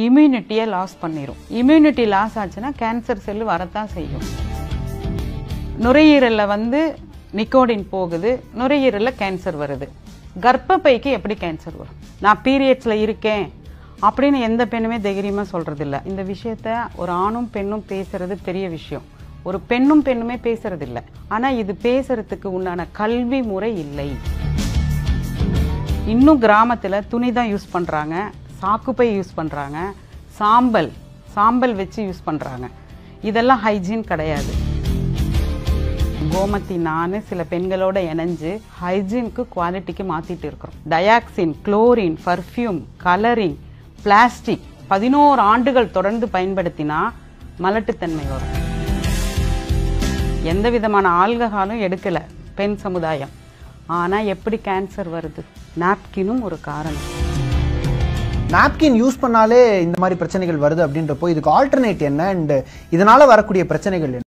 இம்யூனிட்டியை loss பண்ணிடும் immunity loss ஆச்சுன்னா cancer cell வரத்தான் செய்யும் நுரையீரலில் வந்து நிக்கோடின் போகுது நுரையீரலில் கேன்சர் வருது கர்ப்பப்பைக்கு எப்படி கேன்சர் வரும் நான் பீரியட்ஸில் இருக்கேன் அப்படின்னு எந்த பெண்ணுமே தைரியமாக சொல்கிறது இல்ல இந்த விஷயத்த ஒரு ஆணும் பெண்ணும் பேசுறது பெரிய விஷயம் ஒரு பெண்ணும் பெண்ணுமே பேசுறது இல்ல ஆனால் இது பேசுறதுக்கு உண்டான கல்வி முறை இல்லை இன்னும் கிராமத்தில் துணி தான் யூஸ் பண்ணுறாங்க சாக்குப்பை யூஸ் பண்ணுறாங்க சாம்பல் சாம்பல் வச்சு யூஸ் பண்ணுறாங்க இதெல்லாம் ஹைஜீன் கிடையாது கோமத்தி நான் சில பெண்களோட இணைஞ்சு ஹைஜீனுக்கு குவாலிட்டிக்கு மாற்றிட்டு இருக்கிறோம் dioxin chlorine perfume colouring plastic பதினோரு ஆண்டுகள் தொடர்ந்து பயன்படுத்தினா மலட்டுத்தன்மை வரும் எந்த விதமான ஆல்கஹாலும் எடுக்கல பெண் சமுதாயம் ஆனா எப்படி கேன்சர் வருது நாப்கினும் ஒரு காரணம் நாப்கின் யூஸ் பண்ணாலே இந்த மாதிரி பிரச்சனைகள் வருது அப்படின்றப்போ இதுக்கு ஆல்டர்னேட் என்ன அண்ட் இதனால வரக்கூடிய பிரச்சனைகள் என்ன